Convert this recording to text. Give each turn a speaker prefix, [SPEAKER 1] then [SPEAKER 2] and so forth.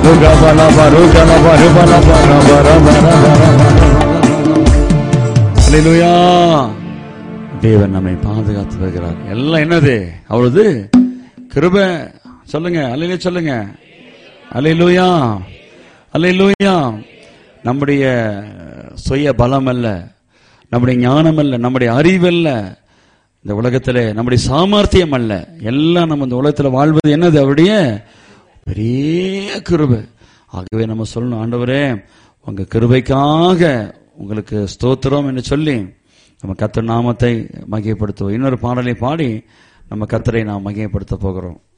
[SPEAKER 1] ருகபலப ருகலப ருபலப ரப ரப ரப ரப அல்லேலூயா தேவன் நம்மை பாதுகாத்து வருகிறார் எல்லாம் என்னது அவரது கிருபை சொல்லுங்க அல்லையிலே சொல்லுங்க அல்லேலூயா அல்லேலூயா நம்முடைய சுய பலம் அல்ல நம்முடைய ஞானம் அல்ல நம்முடைய அறிவல்ல இந்த உலகத்திலே நம்முடைய சாமர்த்தியம் அல்ல எல்லாம் நம்ம இந்த உலகத்தில் வாழ்வது என்னது அவருடைய பெரிய கிருபை ஆகவே நம்ம சொல்லணும் ஆண்டவரே உங்க கிருபைக்காக உங்களுக்கு ஸ்தோத்திரம் என்று சொல்லி நம்ம கர்த்தர் நாமத்தை மகிமைப்படுத்துவோம் இன்னொரு பாடலை பாடி நம்ம கர்த்தரை நாம் மகிமைப்படுத்த போகிறோம்